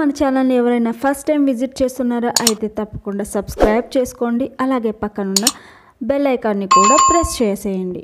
మన ఛానల్ని ఎవరైనా ఫస్ట్ టైం విజిట్ చేస్తున్నారో అయితే తప్పకుండా సబ్స్క్రైబ్ చేసుకోండి అలాగే పక్కనున్న బెల్ ఐకాన్ని కూడా ప్రెస్ చేసేయండి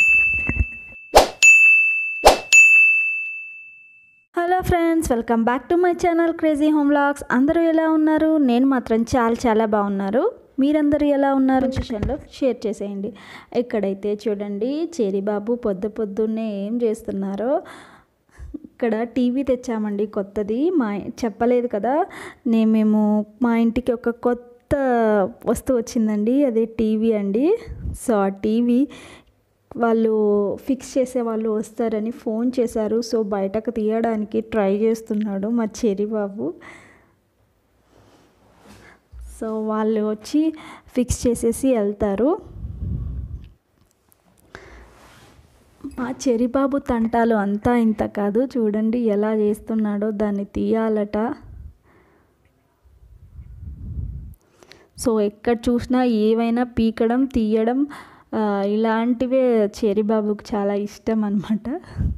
hello friends welcome back to my channel crazy home vlogs అందరూ ఎలా ఉన్నారు నేను మాత్రం చాలా చాలా బాగున్నారు మీరందరూ ఎలా ఉన్నారు సెషన్లో షేర్ చేసేయండి ఇక్కడైతే చూడండి చేరిబాబు పొద్దు పొద్దున్నే ఏం చేస్తున్నారో ఇక్కడ టీవీ తెచ్చామండి కొత్తది మా చెప్పలేదు కదా నేను మేము మా ఇంటికి ఒక కొత్త వస్తువు వచ్చిందండి అదే టీవీ అండి సో ఆ టీవీ వాళ్ళు ఫిక్స్ చేసే వాళ్ళు వస్తారని ఫోన్ చేశారు సో బయటకు తీయడానికి ట్రై చేస్తున్నాడు మా చెరి బాబు సో వాళ్ళు వచ్చి ఫిక్స్ చేసేసి వెళ్తారు మా చెరిబాబు తంటాలు అంతా ఇంత కాదు చూడండి ఎలా చేస్తున్నాడో దాన్ని తీయాలట సో ఎక్కడ చూసినా ఏవైనా పీకడం తీయడం ఇలాంటివే చెరిబాబుకి చాలా ఇష్టం అనమాట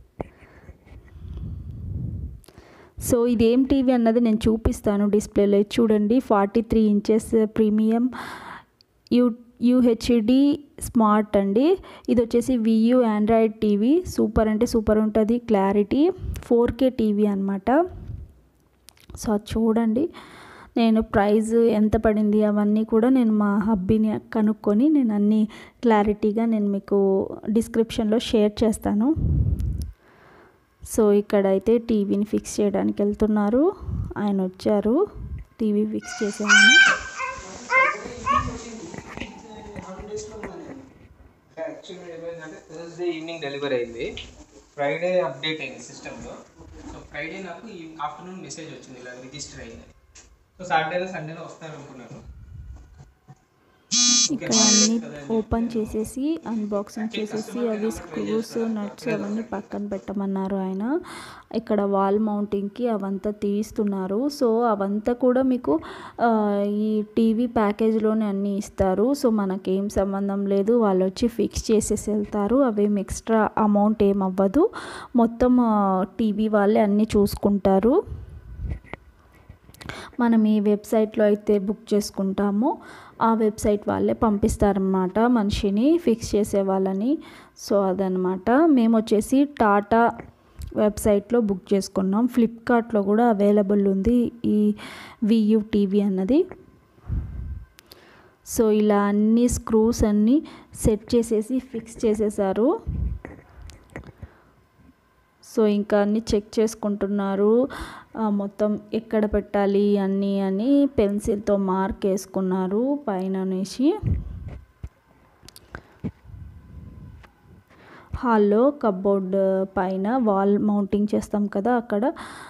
సో ఇదేం టీవీ అన్నది నేను చూపిస్తాను డిస్ప్లేలో చూడండి forty three inches premium U UHD smart అండి ఇది వచ్చేసి వియూ ఆండ్రాయిడ్ టీవీ సూపర్ అంటే సూపర్ ఉంటుంది క్లారిటీ ఫోర్ కే టీవీ అనమాట సో చూడండి నేను ప్రైజ్ ఎంత పడింది అవన్నీ కూడా నేను మా హబ్బీని కనుక్కొని నేను అన్నీ క్లారిటీగా నేను మీకు డిస్క్రిప్షన్లో షేర్ చేస్తాను సో ఇక్కడైతే టీవీని ఫిక్స్ చేయడానికి వెళ్తున్నారు ఆయన వచ్చారు టీవీ ఫిక్స్ చేసాను యాక్చువల్గా ఏమైందంటే థర్స్డే ఈవినింగ్ డెలివరీ అయింది ఫ్రైడే అప్డేట్ అయింది సిస్టంలో సో ఫ్రైడే నాకు ఈ ఆఫ్టర్నూన్ మెసేజ్ వచ్చింది ఇలా రిజిస్టర్ అయింది సో సాటర్డే సండేలో వస్తాను అనుకున్నాను ఇక్కడ అన్ని ఓపెన్ చేసేసి అన్బాక్సింగ్ చేసేసి అవి స్క్రూస్ నట్స్ అవన్నీ పక్కన పెట్టమన్నారు ఆయన ఇక్కడ వాల్ మౌంటింగ్కి అవంతా తీస్తున్నారు సో అవంతా కూడా మీకు ఈ టీవీ ప్యాకేజ్లోనే అన్నీ ఇస్తారు సో మనకేం సంబంధం లేదు వాళ్ళు వచ్చి ఫిక్స్ చేసేసి వెళ్తారు అవేం ఎక్స్ట్రా అమౌంట్ ఏం అవ్వదు మొత్తం టీవీ వాళ్ళే అన్నీ చూసుకుంటారు మనం ఏ వెబ్సైట్లో అయితే బుక్ చేసుకుంటామో ఆ వెబ్సైట్ వాళ్ళే పంపిస్తారనమాట మనిషిని ఫిక్స్ చేసే వాళ్ళని సో అదనమాట మేము వచ్చేసి టాటా వెబ్సైట్లో బుక్ చేసుకున్నాం ఫ్లిప్కార్ట్లో కూడా అవైలబుల్ ఉంది ఈ వియూ టీవీ అన్నది సో ఇలా అన్ని స్క్రూస్ అన్నీ సెట్ చేసేసి ఫిక్స్ చేసేసారు సో ఇంకా అన్నీ చెక్ చేసుకుంటున్నారు మొత్తం ఎక్కడ పెట్టాలి అన్నీ అని పెన్సిల్తో మార్క్ వేసుకున్నారు పైన అనేసి హాల్లో కబోర్డ్ పైన వాల్ మౌంటింగ్ చేస్తాం కదా అక్కడ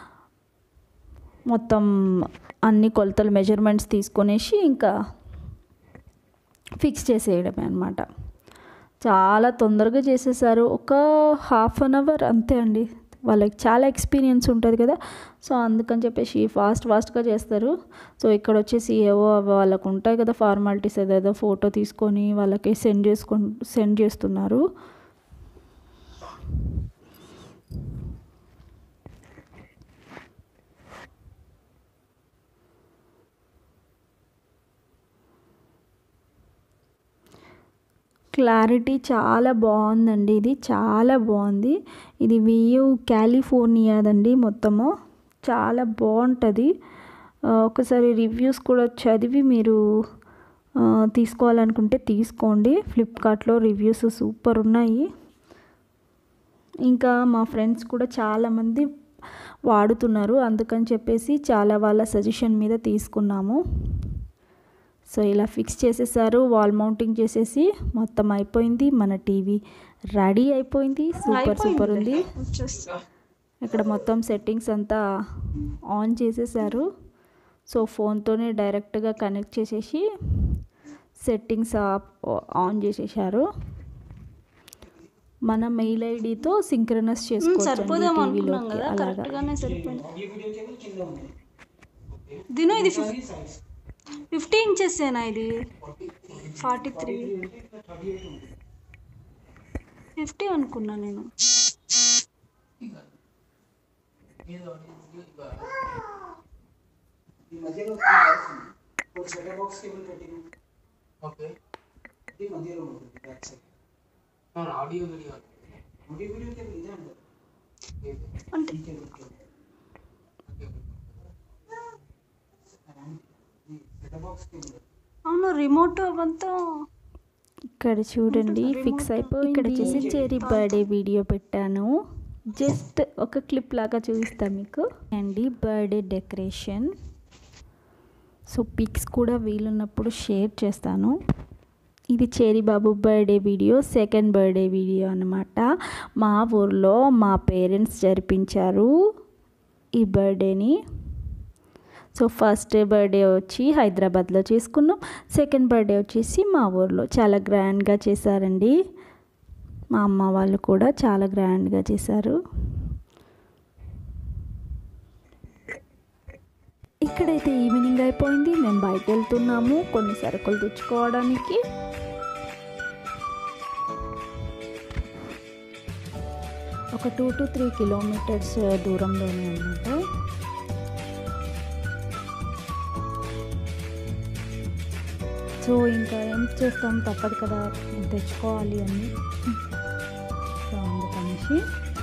మొత్తం అన్ని కొలతలు మెజర్మెంట్స్ తీసుకొనేసి ఇంకా ఫిక్స్ చేసేయడమే అనమాట చాలా తొందరగా చేసేసారు ఒక హాఫ్ అన్ అవర్ అంతే అండి వాళ్ళకి చాలా ఎక్స్పీరియన్స్ ఉంటుంది కదా సో అందుకని చెప్పేసి ఫాస్ట్ ఫాస్ట్గా చేస్తారు సో ఇక్కడ వచ్చేసి ఏవో వాళ్ళకు ఉంటాయి కదా ఫార్మాలిటీస్ ఏదేదో ఫోటో తీసుకొని వాళ్ళకి సెండ్ చేసుకు సెండ్ చేస్తున్నారు క్లారిటీ చాలా బాగుందండి ఇది చాలా బాగుంది ఇది వియూ కాలిఫోర్నియాదండి మొత్తము చాలా బాగుంటుంది ఒకసారి రివ్యూస్ కూడా చదివి మీరు తీసుకోవాలనుకుంటే తీసుకోండి ఫ్లిప్కార్ట్లో రివ్యూస్ సూపర్ ఉన్నాయి ఇంకా మా ఫ్రెండ్స్ కూడా చాలామంది వాడుతున్నారు అందుకని చెప్పేసి చాలా వాళ్ళ సజెషన్ మీద తీసుకున్నాము సో ఇలా ఫిక్స్ చేసేసారు వాల్ మౌంటింగ్ చేసేసి మొత్తం అయిపోయింది మన టీవీ రెడీ అయిపోయింది సూపర్ సూపర్ ఉంది ఇక్కడ మొత్తం సెట్టింగ్స్ అంతా ఆన్ చేసేసారు సో ఫోన్తోనే డైరెక్ట్గా కనెక్ట్ చేసేసి సెట్టింగ్స్ ఆన్ చేసేసారు మన మెయిల్ ఐడితో సింక్రనస్ చేసుకోవచ్చు టీవీలోకి అలాగా దినో ఇది ఫిఫ్టీ ఇంచెస్సేనా ఇది ఫార్టీ త్రీ ఫిఫ్టీ అనుకున్నా నేను మధ్యలో త్రీ వైర్స్ ఉన్నాయి ఒక సెటప్ బాక్స్ కేబుల్ పెట్టింది ఓకే ఇది మధ్యలో ఉంటుంది back side audio video audio video cable ఇదే అంటారు అంటే ఈ cable cable setup box cable అవును రిమోట్ అవంతా ఇక్కడ చూడండి ఫిక్స్ అయిపోయి ఇక్కడ వచ్చేసి చెరీ బర్త్డే వీడియో పెట్టాను జస్ట్ ఒక క్లిప్ లాగా చూపిస్తాను మీకు అండి బర్త్డే డెకరేషన్ సో పిక్స్ కూడా వీలున్నప్పుడు షేర్ చేస్తాను ఇది చేరి బాబు birthday video second birthday video అనమాట మా ఊర్లో మా పేరెంట్స్ జరిపించారు ఈ బర్త్డేని సో ఫస్ట్ బర్త్డే వచ్చి హైదరాబాద్లో చేసుకున్నాం సెకండ్ బర్త్డే వచ్చేసి మా ఊర్లో చాలా గ్రాండ్గా చేశారండి మా అమ్మ వాళ్ళు కూడా చాలా గ్రాండ్గా చేశారు ఇక్కడైతే ఈవినింగ్ అయిపోయింది మేము బయట వెళ్తున్నాము కొన్ని సరుకులు తెచ్చుకోవడానికి ఒక టూ టు త్రీ కిలోమీటర్స్ దూరంలోనే అనమాట సో ఇంకా ఏం చేస్తాం తప్పదు కదా తెచ్చుకోవాలి అని సో అందుకనేసి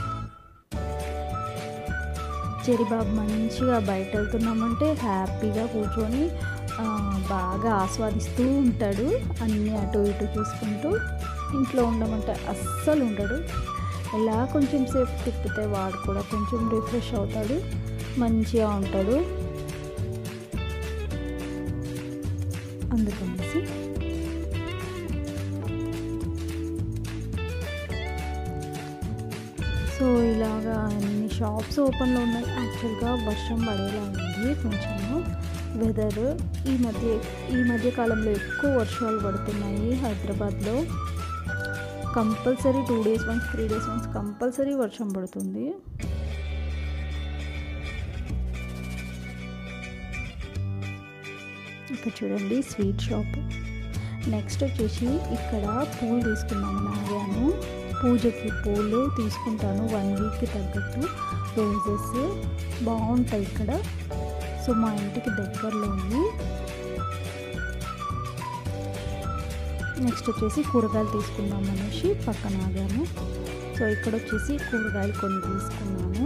చెరిబాబు మంచిగా బయట వెళ్తున్నామంటే హ్యాపీగా కూర్చొని ఆ, బాగా ఆస్వాదిస్తూ ఉంటాడు అన్నీ అటు ఇటు చూసుకుంటూ ఇంట్లో ఉండమంటే అస్సలు ఉండడు ఎలా కొంచెం సేపు తిప్పితే వాడు కూడా కొంచెం రిఫ్రెష్ అవుతాడు మంచిగా ఉంటాడు అందుకనేసి సో ఇలాగా అన్ని షాప్స్ ఓపెన్లో ఉన్నాయి యాక్చువల్గా వర్షం పడేలా ఉంది కొంచెము వెదర్ ఈ మధ్య ఈ మధ్య కాలంలో ఎక్కువ వర్షాలు పడుతున్నాయి హైదరాబాద్లో compulsory two days once three days once compulsory వర్షం పడుతుంది ఇక్కడ చూడండి స్వీట్ షాప్ నెక్స్ట్ వచ్చేసి ఇక్కడ పూలు తీసుకున్నాము నాగాను పూజకి పూలు తీసుకుంటాను వన్ వీక్కి తగ్గట్టు రోజెస్ బాగుంటాయి ఇక్కడ సో మా ఇంటికి దగ్గరలో ఉంది నెక్స్ట్ వచ్చేసి కూరగాయలు తీసుకుందాం అనేసి పక్కన ఆగాము సో ఇక్కడ వచ్చేసి కూరగాయలు కొన్ని తీసుకున్నాము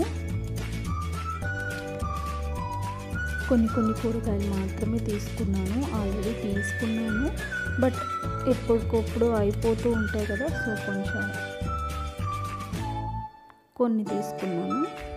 కొన్ని కొన్ని కూరగాయలు మాత్రమే తీసుకున్నాను ఆల్రెడీ తీసుకున్నాను బట్ ఎప్పటికప్పుడు అయిపోతూ ఉంటాయి కదా సో కొంచెం కొన్ని తీసుకున్నాను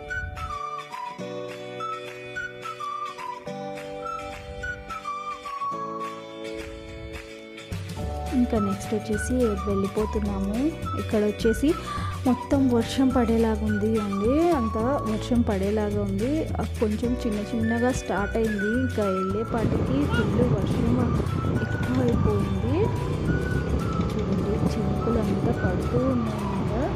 ఇంకా నెక్స్ట్ వచ్చేసి వెళ్ళిపోతున్నాము ఇక్కడ వచ్చేసి మొత్తం వర్షం పడేలాగా ఉంది అండి అంత వర్షం పడేలాగా ఉంది ఆ కొంచెం చిన్న చిన్నగా స్టార్ట్ అయింది ఇంకా వెళ్ళేపాటికి ఫుల్ వర్షం ఎక్కువ అయిపోయింది చూడండి చినుకులు అంతా పడుతూ ఉన్నాయి కదా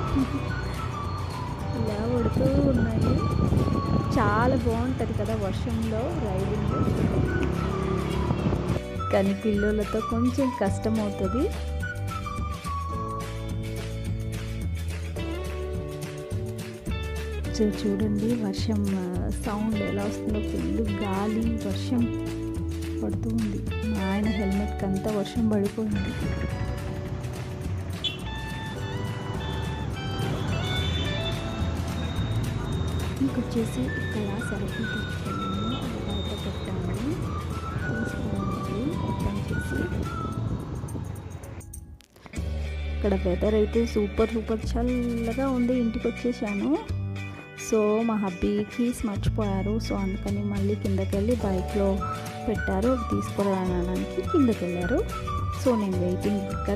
ఇలా పడుతూ ఉన్నాయి చాలా బాగుంటుంది కదా వర్షంలో రైడింగ్ కానీ పిల్లలతో కొంచెం కష్టం అవుతుంది సో చూడండి వర్షం సౌండ్ ఎలా వస్తుందో ఫుల్ గాలి వర్షం పడుతూ ఉంది మా ఆయన హెల్మెట్కి అంతా వర్షం పడిపోయింది ఇంకొచ్చేసి ఇక్కడ సరుకులు తెచ్చుకున్నాము బయట పెట్టాము తీసుకోవాలి ఓపెన్ చేసి ఇక్కడ వెదర్ అయితే సూపర్ సూపర్ చల్లగా ఉంది ఇంటికి వచ్చేసాను సో మా హబ్బీ కీస్ మర్చిపోయారు సో అందుకని మళ్ళీ కిందకి వెళ్ళి బైక్లో పెట్టారు తీసుకురావడానికి కిందకి వెళ్ళారు సో నేను వెయిటింగ్ ఇక్కడ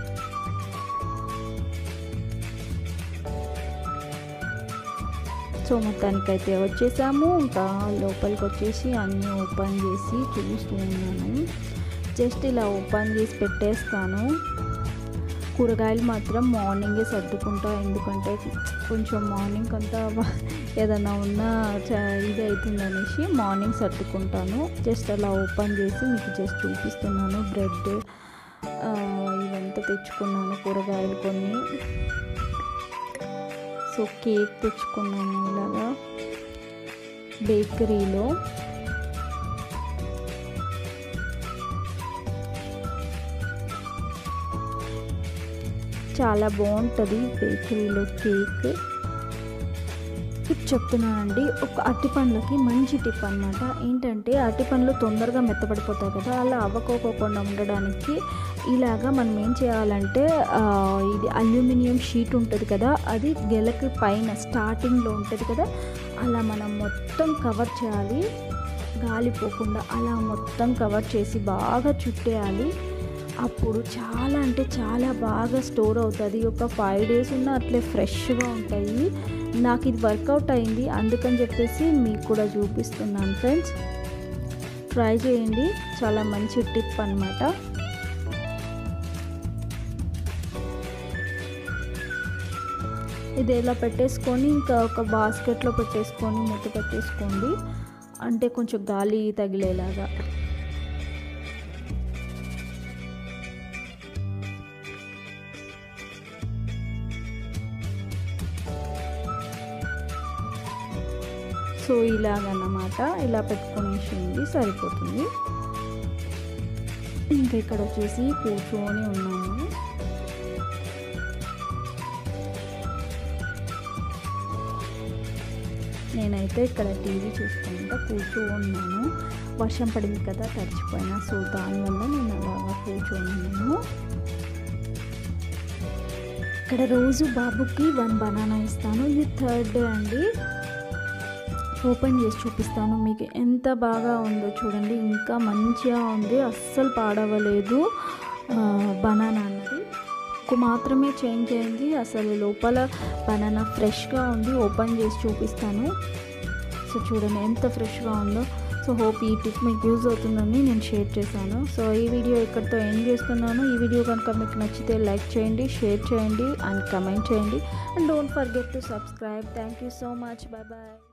సో మొత్తానికైతే వచ్చేసాము ఇంకా లోపలికి వచ్చేసి అన్నీ ఓపెన్ చేసి చూస్తూ ఉన్నాను జస్ట్ ఇలా ఓపెన్ చేసి పెట్టేస్తాను కూరగాయలు మాత్రం మార్నింగే సర్దుకుంటా ఎందుకంటే కొంచెం మార్నింగ్ అంతా ఏదైనా ఉన్నా చ- ఇది అవుతుంది అనేసి మార్నింగ్ సర్దుకుంటాను జస్ట్ అలా ఓపెన్ చేసి మీకు జస్ట్ చూపిస్తున్నాను బ్రెడ్ ఇవంతా తెచ్చుకున్నాను కూరగాయలు కొన్ని సో కేక్ తెచ్చుకున్నాను ఇలాగా బేకరీలో చాలా బాగుంటుంది బేకరీలో కేక్ టిప్ చెప్తున్నానండి ఒక అరటి పండ్లకి మంచి టిప్ అనమాట ఏంటంటే అరటి పండ్లు తొందరగా మెత్తబడిపోతాయి కదా అలా అవ్వకోకుండా ఉండడానికి ఇలాగా మనం ఏం చేయాలంటే ఆ, ఇది అల్యూమినియం షీట్ ఉంటుంది కదా అది గెలకి పైన స్టార్టింగ్లో ఉంటుంది కదా అలా మనం మొత్తం కవర్ చేయాలి గాలి పోకుండా అలా మొత్తం కవర్ చేసి బాగా చుట్టేయాలి అప్పుడు చాలా అంటే చాలా బాగా స్టోర్ అవుతుంది ఒక ఫైవ్ డేస్ ఉన్న అట్లే ఫ్రెష్గా ఉంటాయి నాకు ఇది వర్కౌట్ అయింది అందుకని చెప్పేసి మీకు కూడా చూపిస్తున్నాను ఫ్రెండ్స్ ట్రై చేయండి చాలా మంచి టిప్ అనమాట ఇది ఇలా పెట్టేసుకొని ఇంకా ఒక బాస్కెట్లో పెట్టేసుకొని మూత పెట్టేసుకోండి అంటే కొంచెం గాలి తగిలేలాగా సో ఇలాగన్నమాట ఇలా పెట్టుకునేసేయండి సరిపోతుంది ఇంకా ఇక్కడ వచ్చేసి కూర్చొని ఉన్నాము నేనైతే ఇక్కడ టీవీ చూసుకుంటా కూర్చొని ఉన్నాను వర్షం పడింది కదా తడిచిపోయినా సో దానివల్ల నేను అలాగా కూర్చొని ఉన్నాను ఇక్కడ రోజు బాబుకి వన్ బనానా ఇస్తాను ఇది థర్డ్ డే అండి ఓపెన్ చేసి చూపిస్తాను మీకు ఎంత బాగా ఉందో చూడండి ఇంకా మంచిగా ఉంది అస్సలు పాడవలేదు బనానా అన్నది ఒక మాత్రమే చేంజ్ అయింది అసలు లోపల బనానా ఫ్రెష్గా ఉంది ఓపెన్ చేసి చూపిస్తాను సో చూడండి ఎంత ఫ్రెష్గా ఉందో సో హోప్ ఈ టిప్ మీకు యూజ్ అవుతుందని నేను షేర్ చేశాను సో ఈ వీడియో ఇక్కడితో ఎండ్ చేస్తున్నాను ఈ వీడియో కనుక మీకు నచ్చితే లైక్ చేయండి షేర్ చేయండి అండ్ కమెంట్ చేయండి and don't forget to subscribe thank you so much bye bye